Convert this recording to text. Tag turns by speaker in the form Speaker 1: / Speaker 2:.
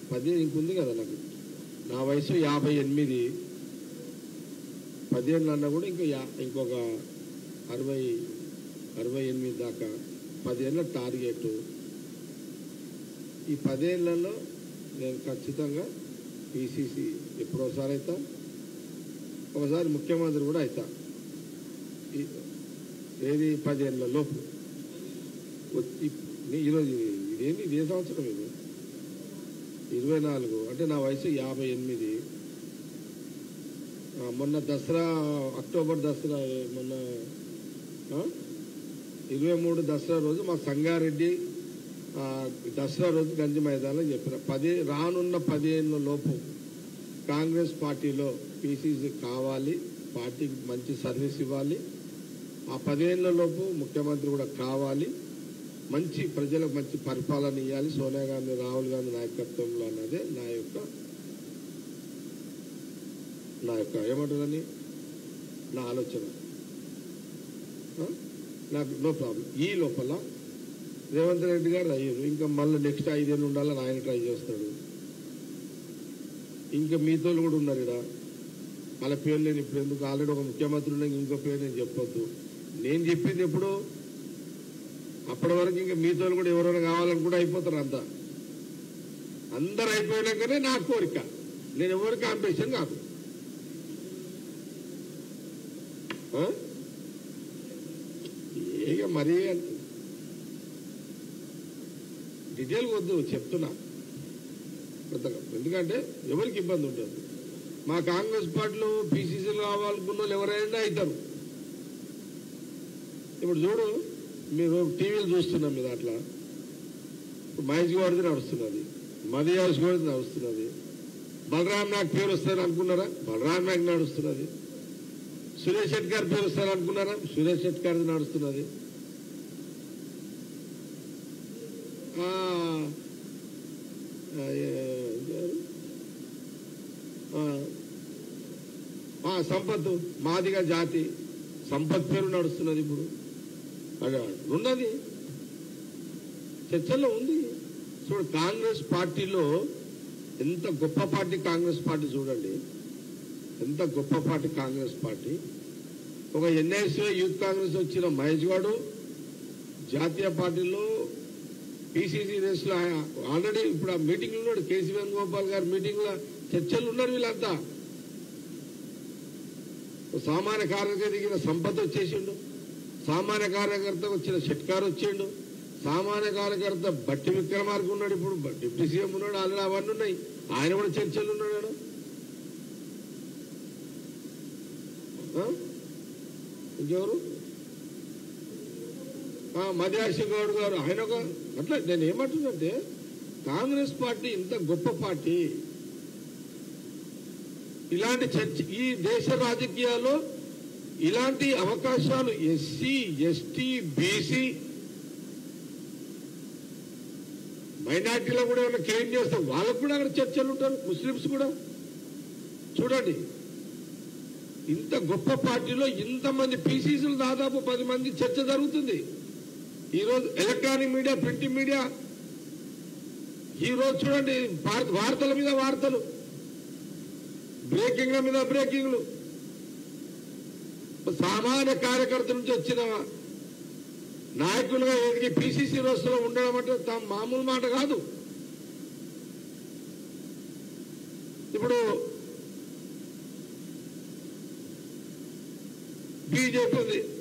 Speaker 1: పదిహేను ఇంకుంది కదా నాకు నా వయసు యాభై ఎనిమిది పదిహేను అన్నా కూడా ఇంకా యా ఇంకొక అరవై అరవై ఎనిమిది దాకా పదేళ్ళ టార్గెట్ ఈ పదేళ్లలో నేను ఖచ్చితంగా పిసిసి ఎప్పుడోసారి అవుతా ఒకసారి ముఖ్యమంత్రి కూడా అవుతా ఈ- ఏది పదేళ్ల లోపు వ- ఈ- నీ- ఈరోజు ఇది- ఇదేంటి ఇదే సంవత్సరం ఇది ఇరవై నాలుగు అంటే నా వయసు యాభై ఎనిమిది ఆ, మొన్న దసరా అక్టోబర్ దసరా ఏ- మొన్న ఆ? ఇరవై మూడు దసరా రోజు మా సంగారెడ్డి ఆ, దసరా రోజు గంజి మైదానంలో చెప్పిన పది రానున్న పదిహేనుల లోపు కాంగ్రెస్ పార్టీలో పీసీసీ కావాలి పార్టీకి మంచి సర్వీస్ ఇవ్వాలి ఆ పదేళ్ల లోపు ముఖ్యమంత్రి కూడా కావాలి మంచి ప్రజలకు మంచి పరిపాలన ఇవ్వాలి సోనియా గాంధీ రాహుల్ గాంధీ నాయకత్వంలో అన్నదే నా యొక్క నా యొక్క ఏమంటుందని నా ఆలోచన ఆ? నాకు నో ప్రాబ్లం ఈ లోపల రేవంత్ రెడ్డి గారు అయ్యారు ఇంకా మళ్ళీ నెక్స్ట్ ఐదేళ్ళు ఉండాలని ఆయన ట్రై చేస్తాడు ఇంకా మీతో కూడా ఉన్నారు ఇక్కడ వాళ్ళ పేరు లేని ఇప్పుడు ఎందుకు ఆల్రెడీ ఒక ముఖ్యమంత్రి ఉన్నాయి ఇంకో పేరు నేను చెప్పొద్దు నేను చెప్పింది ఎప్పుడు అప్పటి వరకు ఇంకా మీతో కూడా ఎవరైనా కావాలని కూడా అయిపోతారు అంతా అందరు అయిపోయినాకనే నా కోరిక నేను ఎవరికి అంబిషన్ కాదు ఆ? ఇక మరీ డీటెయిల్ వద్దు చెప్తున్నా కొత్తగా ఎందుకంటే ఎవరికి ఇబ్బంది ఉంటుంది మా కాంగ్రెస్ పార్టీలో పీసీసీలు కావాలనుకున్న వాళ్ళు ఎవరైనా అవుతారు ఇప్పుడు చూడు మీరు టీవీలు చూస్తున్నాం మీరు అట్లా ఇప్పుడు మహేష్ గౌడ్ది నడుస్తున్నది మదియాస్ గౌడ్ది నడుస్తున్నది బలరాం నాయక్ పేరు వస్తుంది అనుకున్నారా బలరాం నాయక్ నడుస్తున్నది సురేష్ శెట్టి గారి పేరు వస్తారు అనుకున్నారా సురేష్ శెట్టి గారిది నడుస్తున్నది ఆ, ఆ, ఏ- ఎవరు? ఆ, ఆ, సంపత్ మాదిగా జాతి సంపత్ పేరు నడుస్తున్నది ఇప్పుడు అదే ఉన్నది చర్చల్లో ఉంది చూడు కాంగ్రెస్ పార్టీలో ఎంత గొప్ప పార్టీ కాంగ్రెస్ పార్టీ చూడండి ఎంత గొప్ప పార్టీ కాంగ్రెస్ పార్టీ ఒక ఎన్ఐసీ యూత్ కాంగ్రెస్ వచ్చిన మహేష్ గాడు జాతీయ పార్టీలో పిసిసి రేస్లో ఆల్రెడీ ఇప్పుడు ఆ మీటింగ్ ఉన్నాడు కేసీ వేణుగోపాల్ గారి మీటింగ్ లో చర్చలు ఉన్నారు వీళ్ళంతా ఓ సామాన్య కార్యకర్త దిగిన సంపత్ వచ్చేసిండు సామాన్య కార్యకర్త వచ్చిన షట్కార్ వచ్చిండు సామాన్య కార్యకర్త బట్టి విక్రమార్క ఉన్నాడు ఇప్పుడు బ- డిప్యూటీ సీఎం ఉన్నాడు ఆల్రెడీ అవన్నీ ఉన్నాయి ఆయన కూడా చర్చలు ఉన్నాడు ఆడ. ఆ? ఇంకెవరు ఆ, మధ్యాసి గౌడ్ గారు ఆయన ఒక అట్లా నేను ఏమంటున్నంటే కాంగ్రెస్ పార్టీ ఇంత గొప్ప పార్టీ ఇలాంటి చర్చ ఈ దేశ రాజకీయాల్లో ఇలాంటి అవకాశాలు ఎస్సీ ఎస్టీ బీసీ మైనార్టీలో కూడా ఏమైనా క్లెయిమ్ చేస్తే వాళ్ళకు కూడా అక్కడ చర్చలు ఉంటారు ముస్లిమ్స్ కూడా చూడండి ఇంత గొప్ప పార్టీలో ఇంతమంది పీసీసీలు దాదాపు పది మంది చర్చ జరుగుతుంది ఈరోజు ఎలక్ట్రానిక్ మీడియా ప్రింటింగ్ మీడియా ఈరోజు చూడండి వార్- వార్తల మీద వార్తలు బ్రేకింగ్ల మీద బ్రేకింగ్లు సామాన్య కార్యకర్త నుంచి వచ్చిన నాయకులుగా ఎదిగి పిసిసి రోజులో ఉండడం అంటే తా- మామూలు మాట కాదు ఇప్పుడు బీజేపీ ఉంది